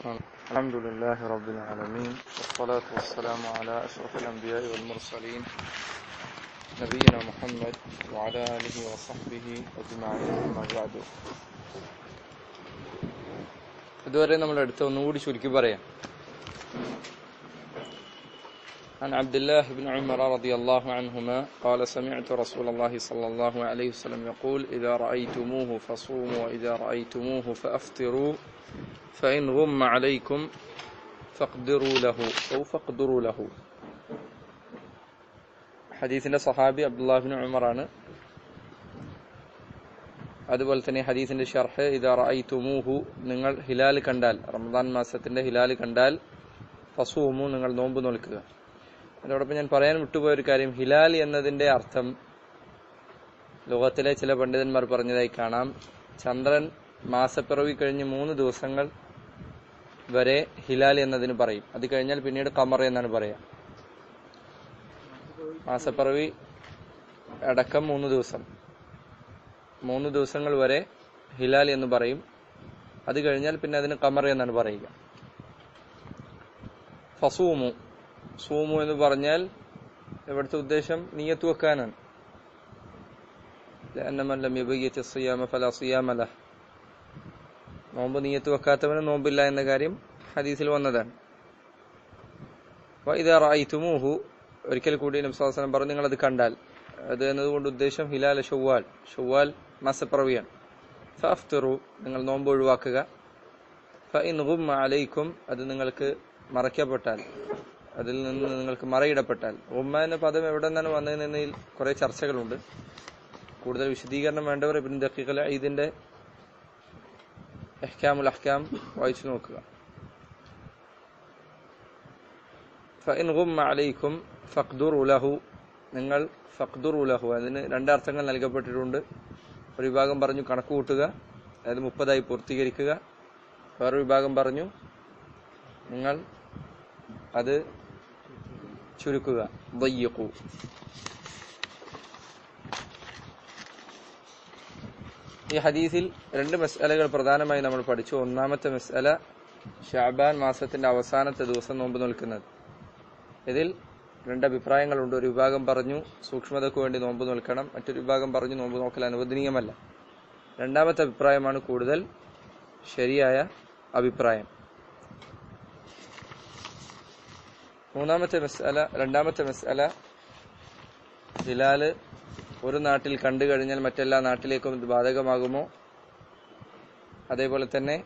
الرحمن الحمد لله رب العالمين والصلاة والسلام على أشرف الأنبياء والمرسلين نبينا محمد وعلى آله وصحبه أجمعين أما بعد ഇതുവരെ നമ്മൾ എടുത്ത ഒന്നുകൂടി ചുരുക്കി പറയാം عن عبد الله بن عمر رضي الله عنهما قال سمعت رسول الله صلى الله عليه وسلم يقول إذا رأيتموه فصوموا وإذا رأيتموه فأفطروا فإن غم عليكم فاقدروا له أو فاقدروا له ഹദീസിന്റെ സഹാബി അബ്ദുല്ലാഹിബിൻ ഉമറാണ് അതുപോലെ തന്നെ ഹദീസിന്റെ ഷർഹ് ഇതാ റഅയ്തുമൂഹു നിങ്ങൾ ഹിലാൽ കണ്ടാൽ റമദാൻ മാസത്തിന്റെ ഹിലാൽ കണ്ടാൽ ഫസൂമു നിങ്ങൾ നോമ്പ് നോൽക്കുക അതോടൊപ്പം ഞാൻ പറയാൻ വിട്ടുപോയ ഒരു കാര്യം ഹിലാൽ എന്നതിന്റെ അർത്ഥം ലോകത്തിലെ ചില പണ്ഡിതന്മാർ പറഞ്ഞതായി കാണാം ചന്ദ്രൻ മാസപ്പിറവി കഴിഞ്ഞ് മൂന്ന് ദിവസങ്ങൾ വരെ ഹിലാൽ എന്നതിന് പറയും അത് കഴിഞ്ഞാൽ പിന്നീട് കമർ എന്നാണ് പറയാ മാസപ്പിറവി അടക്കം മൂന്ന് ദിവസം മൂന്ന് ദിവസങ്ങൾ വരെ ഹിലാൽ എന്ന് പറയും അത് കഴിഞ്ഞാൽ പിന്നെ അതിന് കമർ എന്നാണ് പറയുക ഫസൂമു സൂമു എന്ന് പറഞ്ഞാൽ ഇവിടുത്തെ ഉദ്ദേശം നീയത്ത് വെക്കാനാണ് നോമ്പ് നീയത്ത് വെക്കാത്തവന് നോമ്പില്ല എന്ന കാര്യം ഹദീസിൽ വന്നതാണ് ഇതറായിത്തുമൂഹു ഒരിക്കൽ കൂടി നബ്സാസനം പറഞ്ഞു നിങ്ങൾ അത് കണ്ടാൽ അത് എന്നതുകൊണ്ട് ഉദ്ദേശം ഹിലാൽ ഷവ്വാൽ ഷവ്വാൽ മാസപ്പിറവിയാണ് ഫാഫ്തറു നിങ്ങൾ നോമ്പ് ഒഴിവാക്കുക ഫഇൻഹും അലൈക്കും അത് നിങ്ങൾക്ക് മറയ്ക്കപ്പെട്ടാൽ അതിൽ നിന്ന് നിങ്ങൾക്ക് മറയിടപ്പെട്ടാൽ ഉമ്മ എന്ന പദം എവിടെ നിന്നാണ് വന്നതെന്നതിൽ കുറെ ചർച്ചകളുണ്ട് കൂടുതൽ വിശദീകരണം വേണ്ടവർ ഇബിൻ ദഖീഖല ഇതിന്റെ എഹ്കാമുൽ അഹ്കാം വായിച്ചു നോക്കുക ഫഇൻ ഗുമ്മ അലൈക്കും ഫഖ്ദുറു ലഹു നിങ്ങൾ ഫഖ്ദുറു ലഹു അതിന് രണ്ടർത്ഥങ്ങൾ നൽകപ്പെട്ടിട്ടുണ്ട് ഒരു വിഭാഗം പറഞ്ഞു കണക്ക് കൂട്ടുക അതായത് മുപ്പതായി പൂർത്തീകരിക്കുക വേറൊരു വിഭാഗം പറഞ്ഞു നിങ്ങൾ അത് ചുരുക്കുക ദയ്യക്കു ഈ ഹദീസിൽ രണ്ട് മസ്അലകൾ പ്രധാനമായി നമ്മൾ പഠിച്ചു ഒന്നാമത്തെ മസ്അല ഷാബാൻ മാസത്തിന്റെ അവസാനത്തെ ദിവസം നോമ്പ് നിൽക്കുന്നത് ഇതിൽ രണ്ട് അഭിപ്രായങ്ങളുണ്ട് ഒരു വിഭാഗം പറഞ്ഞു സൂക്ഷ്മതയ്ക്ക് വേണ്ടി നോമ്പ് നിൽക്കണം മറ്റൊരു വിഭാഗം പറഞ്ഞു നോമ്പ് നോക്കൽ അനുവദനീയമല്ല രണ്ടാമത്തെ അഭിപ്രായമാണ് കൂടുതൽ ശരിയായ അഭിപ്രായം മൂന്നാമത്തെ മസ്അല രണ്ടാമത്തെ മസ്അല ഹിലാല് ഒരു നാട്ടിൽ കണ്ടു കഴിഞ്ഞാൽ മറ്റെല്ലാ നാട്ടിലേക്കും ഇത് ബാധകമാകുമോ അതേപോലെ തന്നെ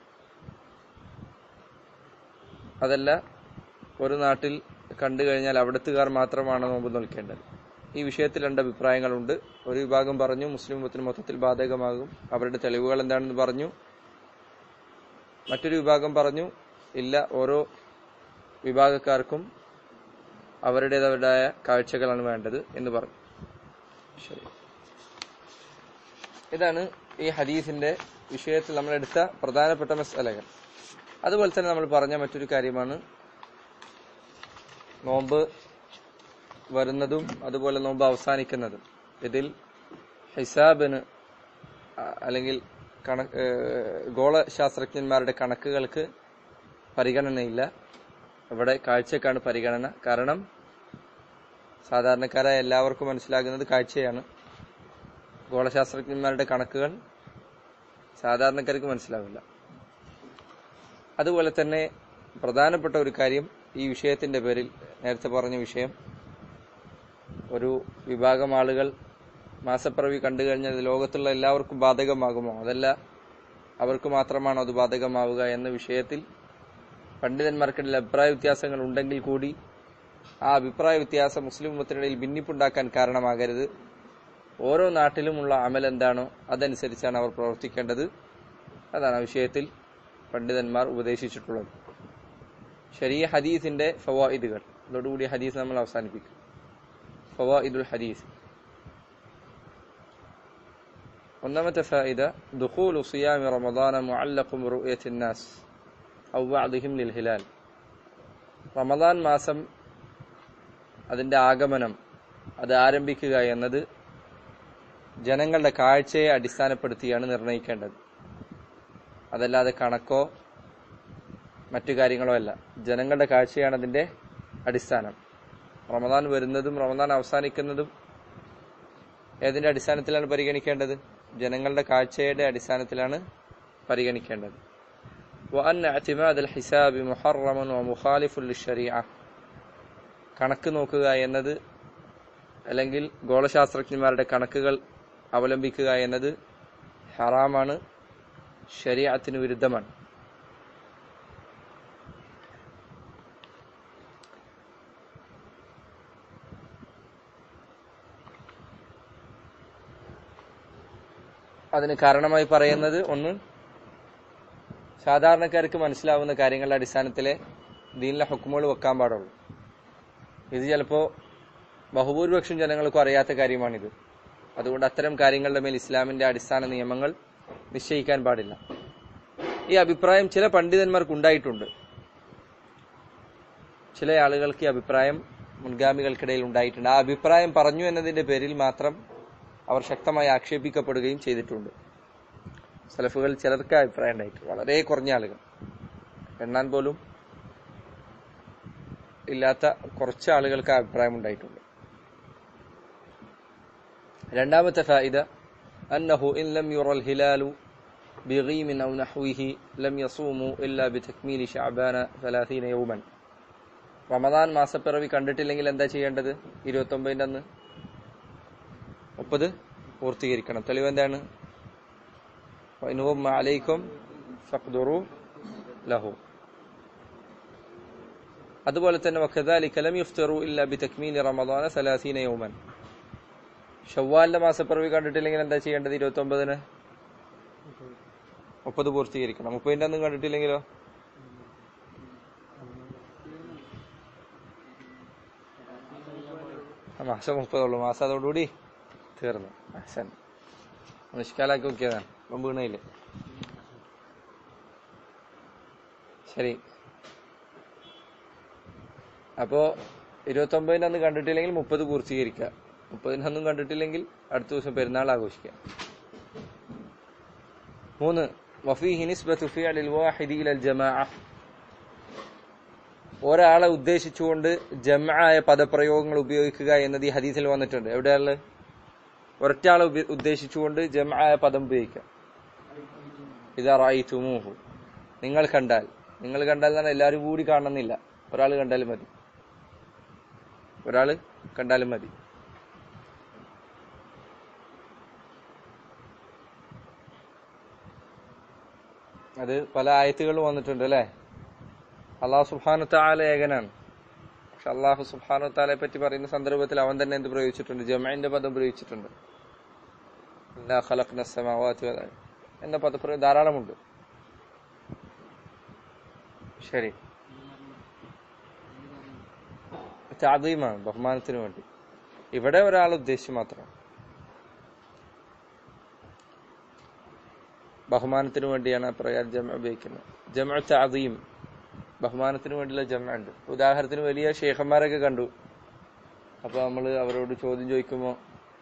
അതല്ല ഒരു നാട്ടിൽ കണ്ടു കഴിഞ്ഞാൽ അവിടത്തുകാർ മാത്രമാണ് നോമ്പ് നോൽക്കേണ്ടത് ഈ വിഷയത്തിൽ രണ്ട് അഭിപ്രായങ്ങളുണ്ട് ഒരു വിഭാഗം പറഞ്ഞു മുസ്ലിം മതത്തിന് മൊത്തത്തിൽ ബാധകമാകും അവരുടെ തെളിവുകൾ എന്താണെന്ന് പറഞ്ഞു മറ്റൊരു വിഭാഗം പറഞ്ഞു ഇല്ല ഓരോ വിഭാഗക്കാർക്കും അവരുടേതവരുടേതായ കാഴ്ചകളാണ് വേണ്ടത് എന്ന് പറഞ്ഞു ശരി ഇതാണ് ഈ ഹദീസിന്റെ വിഷയത്തിൽ നമ്മൾ എടുത്ത പ്രധാനപ്പെട്ട മസലകൾ അതുപോലെ തന്നെ നമ്മൾ പറഞ്ഞ മറ്റൊരു കാര്യമാണ് നോമ്പ് വരുന്നതും അതുപോലെ നോമ്പ് അവസാനിക്കുന്നതും ഇതിൽ ഹിസാബിന് അല്ലെങ്കിൽ കണക്ക് ഗോളശാസ്ത്രജ്ഞന്മാരുടെ കണക്കുകൾക്ക് പരിഗണനയില്ല ഇവിടെ കാഴ്ചക്കാണ് പരിഗണന കാരണം സാധാരണക്കാരായ എല്ലാവർക്കും മനസ്സിലാകുന്നത് കാഴ്ചയാണ് ഗോളശാസ്ത്രജ്ഞന്മാരുടെ കണക്കുകൾ സാധാരണക്കാർക്ക് മനസ്സിലാവില്ല അതുപോലെ തന്നെ പ്രധാനപ്പെട്ട ഒരു കാര്യം ഈ വിഷയത്തിന്റെ പേരിൽ നേരത്തെ പറഞ്ഞ വിഷയം ഒരു വിഭാഗം ആളുകൾ മാസപ്പിറവി കണ്ടു കഴിഞ്ഞാൽ ലോകത്തുള്ള എല്ലാവർക്കും ബാധകമാകുമോ അതല്ല അവർക്ക് മാത്രമാണോ അത് ബാധകമാവുക എന്ന വിഷയത്തിൽ പണ്ഡിതന്മാർക്കിടയിൽ അഭിപ്രായ വ്യത്യാസങ്ങൾ ഉണ്ടെങ്കിൽ കൂടി ആ അഭിപ്രായ വ്യത്യാസം മുസ്ലിം ഉമ്മത്തിനിടയിൽ ഭിന്നിപ്പുണ്ടാക്കാൻ കാരണമാകരുത് ഓരോ നാട്ടിലുമുള്ള അമൽ എന്താണോ അതനുസരിച്ചാണ് അവർ പ്രവർത്തിക്കേണ്ടത് അതാണ് ആ വിഷയത്തിൽ പണ്ഡിതന്മാർ ഉപദേശിച്ചിട്ടുള്ളത് ശരിയ ഹദീസിന്റെ ഫവായിദുകൾ അതോടുകൂടി ഹദീസ് നമ്മൾ അവസാനിപ്പിക്കും ഫവായിദുൽ ഹദീസ് ഒന്നാമത്തെ ഫായിദ ദുഖൂലു സിയാമി റമദാന മുഅല്ലഖും റുഅയത്തിൻ നാസ് ഔ ബഅദിഹിം ലിൽ ഹിലാൽ റമദാൻ മാസം അതിന്റെ ആഗമനം അത് ആരംഭിക്കുക എന്നത് ജനങ്ങളുടെ കാഴ്ചയെ അടിസ്ഥാനപ്പെടുത്തിയാണ് നിർണയിക്കേണ്ടത് അതല്ലാതെ കണക്കോ മറ്റു കാര്യങ്ങളോ അല്ല ജനങ്ങളുടെ കാഴ്ചയാണ് അതിന്റെ അടിസ്ഥാനം റമദാൻ വരുന്നതും റമദാൻ അവസാനിക്കുന്നതും ഏതിന്റെ അടിസ്ഥാനത്തിലാണ് പരിഗണിക്കേണ്ടത് ജനങ്ങളുടെ കാഴ്ചയുടെ അടിസ്ഥാനത്തിലാണ് പരിഗണിക്കേണ്ടത് وأن اعتماد الحساب محرم ومخالف للشريعة കണക്ക് നോക്കുക എന്നത് അല്ലെങ്കിൽ ഗോളശാസ്ത്രജ്ഞന്മാരുടെ കണക്കുകൾ അവലംബിക്കുക എന്നത് ഹറാമാണ് ശരീഅത്തിന് വിരുദ്ധമാണ് അതിന് കാരണമായി പറയുന്നത് ഒന്ന് സാധാരണക്കാർക്ക് മനസ്സിലാവുന്ന കാര്യങ്ങളുടെ അടിസ്ഥാനത്തിലെ ദീനിലെ ഹുക്കുമുകൾ വെക്കാൻ പാടുള്ളൂ ഇത് ചിലപ്പോൾ ബഹുഭൂരിപക്ഷം ജനങ്ങൾക്കും അറിയാത്ത കാര്യമാണിത് അതുകൊണ്ട് അത്തരം കാര്യങ്ങളുടെ മേൽ ഇസ്ലാമിന്റെ അടിസ്ഥാന നിയമങ്ങൾ നിശ്ചയിക്കാൻ പാടില്ല ഈ അഭിപ്രായം ചില പണ്ഡിതന്മാർക്ക് ഉണ്ടായിട്ടുണ്ട് ചില ആളുകൾക്ക് ഈ അഭിപ്രായം മുൻഗാമികൾക്കിടയിൽ ഉണ്ടായിട്ടുണ്ട് ആ അഭിപ്രായം പറഞ്ഞു എന്നതിന്റെ പേരിൽ മാത്രം അവർ ശക്തമായി ആക്ഷേപിക്കപ്പെടുകയും ചെയ്തിട്ടുണ്ട് സലഫുകൾ ചിലർക്ക് അഭിപ്രായം ഉണ്ടായിട്ട് വളരെ കുറഞ്ഞ ആളുകൾ എണ്ണാൻ പോലും ഇല്ലാത്ത കുറച്ച് ആളുകൾക്ക് അഭിപ്രായം ഉണ്ടായിട്ടുണ്ട് രണ്ടാമത്തെ ഫായിദ أنه إن لم يرى الهلال بغيم أو نحوه لم يصوموا إلا بتكميل شعبان ثلاثين يوما റമദാൻ മാസപ്പിറവി കണ്ടിട്ടില്ലെങ്കിൽ എന്താ ചെയ്യേണ്ടത് ഇരുപത്തി ഒമ്പതിൻ്റെ അന്ന് മുപ്പത് പൂർത്തീകരിക്കണം തെളിവ് എന്താണ് വൈനുവും അലൈക്കും ഫഖ്ദുറു ലഹു അതുപോലെ തന്നെ വഖദാലിക ലം യുഫ്തിറു ഇല്ല ബിതക്മീൽ റമദാന 30 യൗമൻ ഷവ്വാലിന്റെ മാസപ്പിറവി കണ്ടിട്ടില്ലെങ്കിൽ എന്താ ചെയ്യേണ്ടത് ഇരുപത്തി ഒമ്പതിന് മുപ്പത് പൂർത്തീകരിക്കണം മുപ്പതിന്റെ അന്ന് കണ്ടിട്ടില്ലെങ്കിലോ ആ, മാസം മുപ്പതുള്ളൂ മാസം അതോടുകൂടി തീർന്നു അഹ്സൻ നിഷ്കാലാക്കി നോക്കിയതാണ് ഇപ്പം വീണയില്ലേ ശരി അപ്പോ ഇരുപത്തി ഒമ്പതിന് അന്ന് കണ്ടിട്ടില്ലെങ്കിൽ മുപ്പത് പൂർത്തീകരിക്കുക മുപ്പതിനൊന്നും കണ്ടിട്ടില്ലെങ്കിൽ അടുത്ത ദിവസം പെരുന്നാൾ ആഘോഷിക്കുക മൂന്ന് വഫീഹി നിസ്ബത്തു ഫിഅലിൽ വാഹിദി ഇലൽ ജമാഅ ഒരാളെ ഉദ്ദേശിച്ചുകൊണ്ട് ജമാഅയ പദപ്രയോഗങ്ങൾ ഉപയോഗിക്കുക എന്നത് ഈ ഹദീസിൽ വന്നിട്ടുണ്ട് എവിടെയാണ് ഒരൊറ്റാളെ ഉപ- ഉദ്ദേശിച്ചുകൊണ്ട് ജമാഅയ പദം ഉപയോഗിക്കുക ഇതാ റായിത്തുമൂഹു നിങ്ങൾ കണ്ടാൽ നിങ്ങൾ കണ്ടാൽ തന്നെ എല്ലാവരും കൂടി കാണണമെന്നില്ല ഒരാൾ കണ്ടാലും മതി ഒരാൾ കണ്ടാലും മതി അത് പല ആയത്തുകളും വന്നിട്ടുണ്ട് അല്ലേ അള്ളാഹു സുബ്ഹാനു താല ഏകനാണ് പക്ഷെ അള്ളാഹു സുബ്ഹാനു താലയെ പറ്റി പറയുന്ന സന്ദർഭത്തിൽ അവൻ തന്നെ എന്ത് പ്രയോഗിച്ചിട്ടുണ്ട് ജമൈന്റെ പദം പ്രയോഗിച്ചിട്ടുണ്ട് ഇന്നാ ഖലഖ്ന സ്സമാവാതി വൽ അർദ് എന്ന പദപ്രയോഗം ധാരാളമുണ്ട് ശരി താദീമാണ് ബഹുമാനത്തിന് വേണ്ടി ഇവിടെ ഒരാൾ ഉദ്ദേശിച്ച് മാത്രം ബഹുമാനത്തിന് വേണ്ടിയാണ് ആ പ്രകാരം ജമ ഉപയോഗിക്കുന്നത് ജമ താദീം ബഹുമാനത്തിന് വേണ്ടിയുള്ള ജമ ഉണ്ട് ഉദാഹരണത്തിന് വലിയ ഷേഖന്മാരൊക്കെ കണ്ടു അപ്പൊ നമ്മൾ അവരോട് ചോദ്യം ചോദിക്കുമ്പോൾ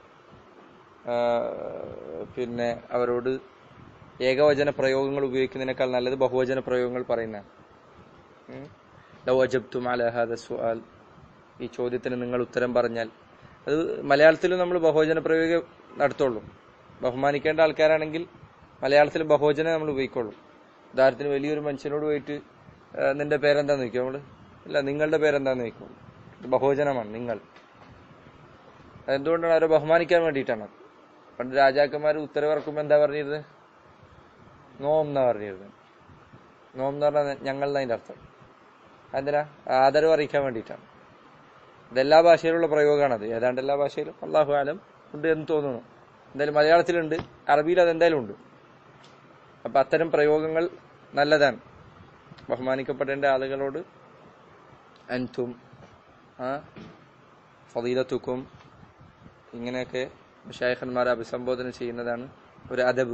പിന്നെ അവരോട് ഏകവചന പ്രയോഗങ്ങൾ ഉപയോഗിക്കുന്നതിനേക്കാൾ നല്ലത് ബഹുവചന പ്രയോഗങ്ങൾ പറയുന്നതാണ് ഉം. ലൗ അജബ്തും അല ഹാദ സുആൽ ഈ ചോദ്യത്തിന് നിങ്ങൾ ഉത്തരം പറഞ്ഞാൽ അത് മലയാളത്തിലും നമ്മൾ ബഹുവചന പ്രയോഗം നടത്തുള്ളൂ ബഹുമാനിക്കേണ്ട ആൾക്കാരാണെങ്കിൽ മലയാളത്തിൽ ബഹുവചനം നമ്മൾ ഉപയോഗിക്കുള്ളൂ ഉദാഹരണത്തിന് വലിയൊരു മനുഷ്യനോട് പോയിട്ട് ആ, നിന്റെ പേരെന്താന്ന് ചോദിക്കും നമ്മള് ഇല്ല നിങ്ങളുടെ പേരെന്താന്ന് ചോദിക്കും ഇത് ബഹുവചനമാണ് നിങ്ങൾ അതെന്തുകൊണ്ടാണ് അവരെ ബഹുമാനിക്കാൻ വേണ്ടിയിട്ടാണ് പണ്ട് രാജാക്കന്മാർ ഉത്തരവിറക്കുമ്പോൾ എന്താ പറഞ്ഞിരുന്നത് നോം എന്നാ പറഞ്ഞിരുന്നത് നോം എന്ന് പറഞ്ഞാൽ ഞങ്ങൾ എന്നതിന്റെ അർത്ഥം എന്തിനാ ആദരവ് അറിയിക്കാൻ വേണ്ടിയിട്ടാണ് ഇതെല്ലാ ഭാഷയിലുള്ള പ്രയോഗമാണത് ഏതാണ്ട് എല്ലാ ഭാഷയിലും അള്ളാഹു ആലം ഉണ്ട് എന്ന് തോന്നുന്നു എന്തായാലും മലയാളത്തിലുണ്ട് അറബിയിൽ അതെന്തായാലും ഉണ്ട് അപ്പൊ അത്തരം പ്രയോഗങ്ങൾ നല്ലതാണ് ബഹുമാനിക്കപ്പെടേണ്ട ആളുകളോട് അൻതും ആ ഫതീലത്തുക്കും ഇങ്ങനെയൊക്കെ ഷായഖന്മാരെ അഭിസംബോധന ചെയ്യുന്നതാണ് ഒരു അദബ്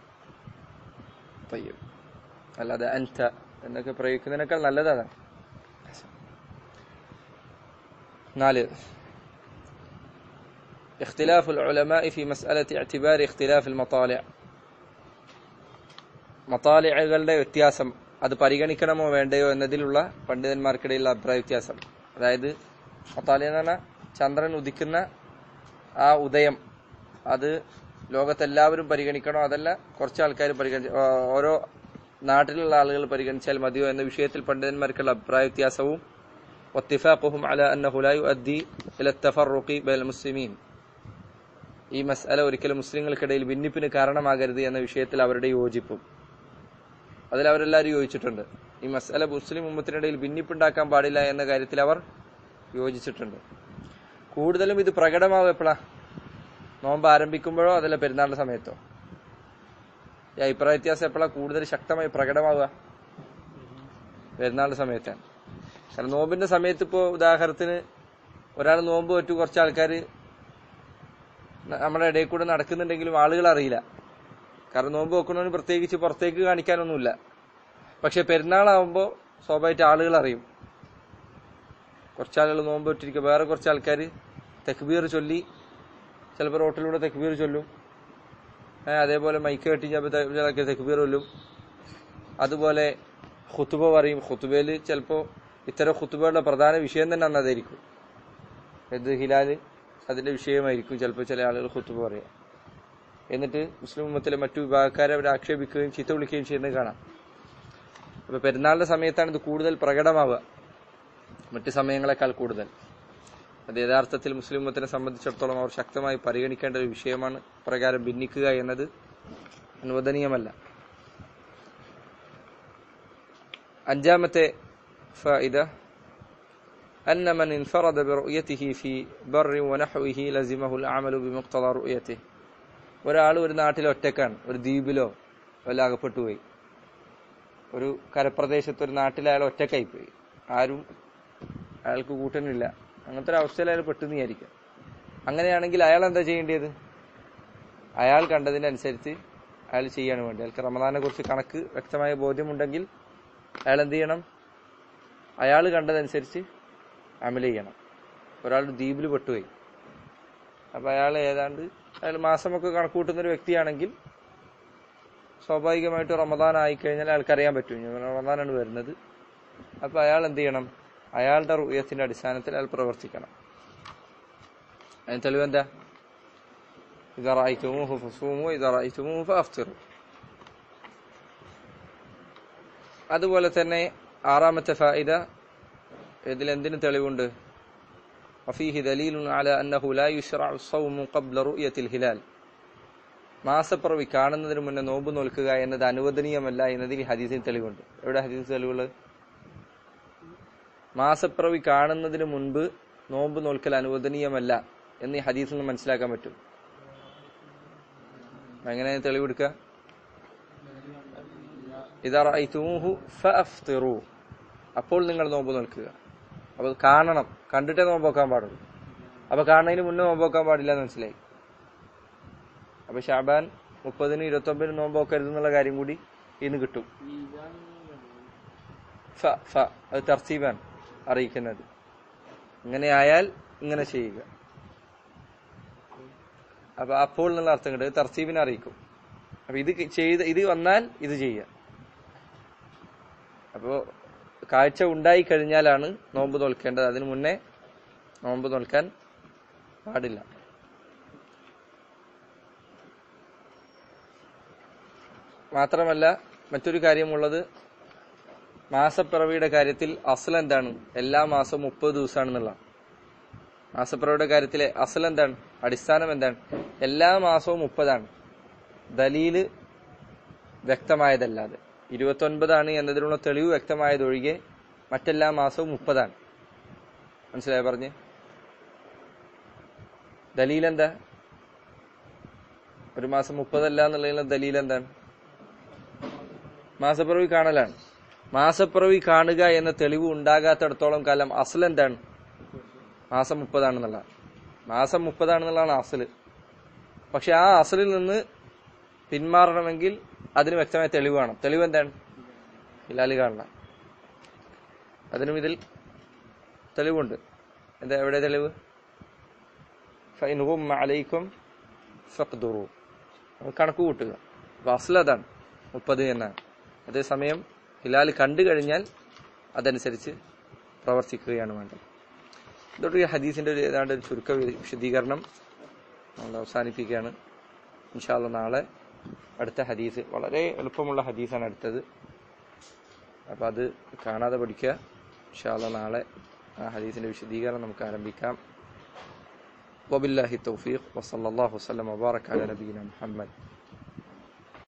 തയ്യം അല്ലാതെ അൻത എന്നൊക്കെ പ്രയോഗിക്കുന്നതിനേക്കാൾ നല്ലത് അതാണ് നാല് اختلاف العلماء في مسألة اعتبار اختلاف المطالع മത്താലികളുടെ വ്യത്യാസം അത് പരിഗണിക്കണമോ വേണ്ടയോ എന്നതിലുള്ള പണ്ഡിതന്മാർക്കിടയിലുള്ള അഭിപ്രായ വ്യത്യാസം അതായത് മത്താലി എന്ന് പറഞ്ഞാൽ ചന്ദ്രൻ ഉദിക്കുന്ന ആ ഉദയം അത് ലോകത്തെല്ലാവരും പരിഗണിക്കണോ അതല്ല കുറച്ച് ആൾക്കാർ പരിഗണിച്ച ആ, ഓരോ നാട്ടിലുള്ള ആളുകൾ പരിഗണിച്ചാൽ മതിയോ എന്ന വിഷയത്തിൽ പണ്ഡിതന്മാർക്കുള്ള അഭിപ്രായ വ്യത്യാസവും واتفاقهم على أنه لا يؤدي إلى التفرق بين المسلمين ഈ മസ്അല ഒരിക്കലും മുസ്ലിങ്ങൾക്കിടയിൽ ഭിന്നിപ്പിന് കാരണമാകരുത് എന്ന വിഷയത്തിൽ അവരുടെ യോജിപ്പും അതിൽ അവരെല്ലാവരും യോജിച്ചിട്ടുണ്ട് ഈ മസ്അല മുസ്ലിം ഉമ്മത്തിനിടയിൽ ഭിന്നിപ്പുണ്ടാക്കാൻ പാടില്ല എന്ന കാര്യത്തിൽ അവർ യോജിച്ചിട്ടുണ്ട് കൂടുതലും ഇത് പ്രകടമാവും എപ്പോഴാ നോമ്പ് ആരംഭിക്കുമ്പോഴോ അതല്ല പെരുന്നാളിന്റെ സമയത്തോ ഈ അഭിപ്രായ വ്യത്യാസം എപ്പോഴാ കൂടുതൽ ശക്തമായി പ്രകടമാവുക പെരുന്നാളിന്റെ സമയത്താണ് കാരണം നോമ്പിന്റെ സമയത്ത് ഇപ്പോ ഉദാഹരണത്തിന് ഒരാൾ നോമ്പ് പറ്റു കുറച്ച് ആൾക്കാർ നമ്മുടെ ഇടയിൽ കൂടെ നടക്കുന്നുണ്ടെങ്കിലും ആളുകൾ അറിയില്ല കാരണം നോമ്പ് വെക്കണവന് പ്രത്യേകിച്ച് പുറത്തേക്ക് കാണിക്കാനൊന്നുമില്ല പക്ഷെ പെരുന്നാളാവുമ്പോൾ സ്വാഭാവികമായിട്ട് ആളുകൾ അറിയും കുറച്ചാളുകൾ നോമ്പ് ഇട്ടിരിക്കുക വേറെ കുറച്ച് ആൾക്കാർ തെക്ബീർ ചൊല്ലി ചിലപ്പോൾ റോട്ടിലൂടെ തെക്ബീർ ചൊല്ലും ഏ, അതേപോലെ മൈക്ക് കെട്ടി ചിലപ്പോൾ തെക്ബീർ ചൊല്ലും അതുപോലെ ഖുത്തുബ പറയും ഖുത്തുബയിൽ ചിലപ്പോൾ ഇത്തരം ഖുത്തുബയുടെ പ്രധാന വിഷയം തന്നെ അന്ന് അതായിരിക്കും ഇത് ഹിലാല് അതിന്റെ വിഷയമായിരിക്കും ചിലപ്പോൾ ചില ആളുകൾ ഖുത്തുബ പറയുക എന്നിട്ട് മുസ്ലിം ഉമ്മത്തിലെ മറ്റു വിഭാഗക്കാരെ അവർ ആക്ഷേപിക്കുകയും ചീത്ത വിളിക്കുകയും ചെയ്യുന്നത് കാണാം അപ്പൊ പെരുന്നാളിന്റെ സമയത്താണ് ഇത് കൂടുതൽ പ്രകടമാവുക മറ്റു സമയങ്ങളെക്കാൾ കൂടുതൽ അത് യഥാർത്ഥത്തിൽ മുസ്ലിം ഉമ്മത്തിനെ സംബന്ധിച്ചിടത്തോളം അവർ ശക്തമായി പരിഗണിക്കേണ്ട ഒരു വിഷയമാണ് പ്രകാരം ഭിന്നിക്കുക എന്നത് അനുവദനീയമല്ല അഞ്ചാമത്തെ ഫായിദ أن من انفرد برؤيته في بر ونحوه لزمه العمل بمقتضى رؤيته ഒരാൾ ഒരു നാട്ടിൽ ഒറ്റക്കാണ് ഒരു ദ്വീപിലോ വല്ല അകപ്പെട്ടു പോയി ഒരു കരപ്രദേശത്ത് ഒരു നാട്ടിൽ അയാൾ ഒറ്റക്കായി പോയി ആരും അയാൾക്ക് കൂട്ടനില്ല അങ്ങനത്തെ ഒരു അവസ്ഥയിൽ അയാൾ പെട്ടെന്ന് വിചാരിക്കാം അങ്ങനെയാണെങ്കിൽ അയാൾ എന്താ ചെയ്യേണ്ടത് അയാൾ കണ്ടതിനനുസരിച്ച് അയാൾ ചെയ്യാണ് വേണ്ടി അയാൾക്ക് റമദാനെ കുറിച്ച് കണക്ക് വ്യക്തമായ ബോധ്യമുണ്ടെങ്കിൽ അയാൾ എന്ത് ചെയ്യണം അയാൾ കണ്ടതനുസരിച്ച് അമൽ ചെയ്യണം ഒരാൾ ദ്വീപിൽ പെട്ടുപോയി അപ്പൊ അയാൾ ഏതാണ്ട് അയാൾ മാസമൊക്കെ കണക്ക് കൂട്ടുന്ന ഒരു വ്യക്തിയാണെങ്കിൽ സ്വാഭാവികമായിട്ട് റമദാൻ ആയിക്കഴിഞ്ഞാൽ അയാൾക്കറിയാൻ പറ്റും ഇനി റമദാനാണ് വരുന്നത് അപ്പൊ അയാൾ എന്ത് ചെയ്യണം അയാളുടെ റുയത്തിന്റെ അടിസ്ഥാനത്തിൽ അയാൾ പ്രവർത്തിക്കണം അതിന് തെളിവെന്താ إذا رأيتموه فصوموا إذا رأيتموه فأفطروا അതുപോലെ തന്നെ ആറാമത്തെ ഫായിദ ഇതിൽ എന്തിന് തെളിവുണ്ട് وفيه دليل على أنه لا يشرع الصوم قبل رؤية الهلال മാസപ്പിറവി കാണുന്നതിന് മുന്നേ നോമ്പ് നോൽക്കുക എന്നത് അനുവദനീയമല്ല എന്നതിൽ ഈ ഹദീസിന് തെളിവുണ്ട് എവിടെ ഹദീസ് തെളിവുള്ളത് മാസപ്പിറവി കാണുന്നതിന് മുൻപ് നോമ്പ് നോൽക്കൽ അനുവദനീയമല്ല എന്ന് ഈ ഹദീസിൽ നിന്ന് മനസ്സിലാക്കാൻ പറ്റും എങ്ങനെ തെളിവെടുക്കുക ഇതാ റഅയ്തുമൂഹു ഫഅഫ്തിറു അപ്പോൾ നിങ്ങൾ നോമ്പ് നോൽക്കുക അപ്പോൾ കാണണം കണ്ടിട്ടേ നോമ്പ് നോക്കാൻ പാടുള്ളൂ അപ്പൊ കാണുന്നതിന് മുന്നേ നോമ്പ് നോക്കാൻ പാടില്ല എന്ന് മനസ്സിലായി അപ്പൊ ഷാബാൻ മുപ്പതിന് ഇരുപത്തി ഒമ്പതിന് നോമ്പ് നോക്കരുത് എന്നുള്ള കാര്യം കൂടി ഇന്ന് കിട്ടും ഫ ഫ അത് തർത്തീബാണ് അറിയിക്കുന്നത് ഇങ്ങനെ ആയാൽ ഇങ്ങനെ ചെയ്യുക അപ്പൊ അപ്പോൾ എന്നുള്ള അർത്ഥം കിട്ടും തർത്തീബിനെ അറിയിക്കും അപ്പൊ ഇത് ചെയ്ത് ഇത് വന്നാൽ ഇത് ചെയ്യുക അപ്പോ കാഴ്ച ഉണ്ടായി കഴിഞ്ഞാലാണ് നോമ്പ് നോൽക്കേണ്ടത് അതിനു മുന്നേ നോമ്പ് നോൽക്കാൻ പാടില്ല മാത്രമല്ല മറ്റൊരു കാര്യമുള്ളത് മാസപ്പിറവിയുടെ കാര്യത്തിൽ അസൽ എന്താണ് എല്ലാ മാസവും മുപ്പത് ദിവസമാണെന്നുള്ള മാസപ്പിറവിയുടെ കാര്യത്തിലെ അസൽ എന്താണ് അടിസ്ഥാനം എന്താണ് എല്ലാ മാസവും മുപ്പതാണ് ദലീല് വ്യക്തമായതല്ലാതെ ഇരുപത്തൊൻപതാണ് എന്നതിനുള്ള തെളിവ് വ്യക്തമായതൊഴികെ മറ്റെല്ലാ മാസവും മുപ്പതാണ് മനസ്സിലായ പറഞ്ഞ് ദലീൽ എന്താ ഒരു മാസം മുപ്പതല്ല എന്നുള്ളതിനുള്ള ദലീൽ എന്താണ് മാസപ്പിറവി കാണലാണ് മാസപ്പിറവി കാണുക എന്ന തെളിവ് ഉണ്ടാകാത്തിടത്തോളം കാലം അസൽ എന്താണ് മാസം മുപ്പതാണെന്നുള്ള മാസം മുപ്പതാണെന്നുള്ളതാണ് അസല് പക്ഷെ ആ അസലിൽ നിന്ന് പിന്മാറണമെങ്കിൽ അതിന് വ്യക്തമായ തെളിവ് വേണം തെളിവ് എന്താണ് ഹിലാലി കാണണം അതിനും ഇതിൽ തെളിവുണ്ട് എന്താ എവിടെ തെളിവ് ഫൈനുഹും അലൈക്കും ഫഖ്ദുറു കണക്ക് കൂട്ടുക അപ്പൊ അസൽ അതാണ് മുപ്പത് എന്നാണ് അതേസമയം ഹിലാൽ കണ്ടു കഴിഞ്ഞാൽ അതനുസരിച്ച് പ്രവർത്തിക്കുകയാണ് വേണ്ടത് ഇതോടെ ഈ ഹദീസിന്റെ ഒരു ഏതാണ്ട് ഒരു ചുരുക്ക വിശദീകരണം നമ്മൾ അവസാനിപ്പിക്കുകയാണ് ഇൻഷാല്ല നാളെ അടുത്ത ഹദീസ് വളരെ എളുപ്പമുള്ള ഹദീസാണ് അടുത്തത് അപ്പം അത് കാണാതെ പഠിക്കുക ഇൻഷാല്ല നാളെ ആ ഹദീസിന്റെ വിശദീകരണം നമുക്ക് ആരംഭിക്കാം وبالله التوفيق وصلى الله وسلم وبارك على نبينا محمد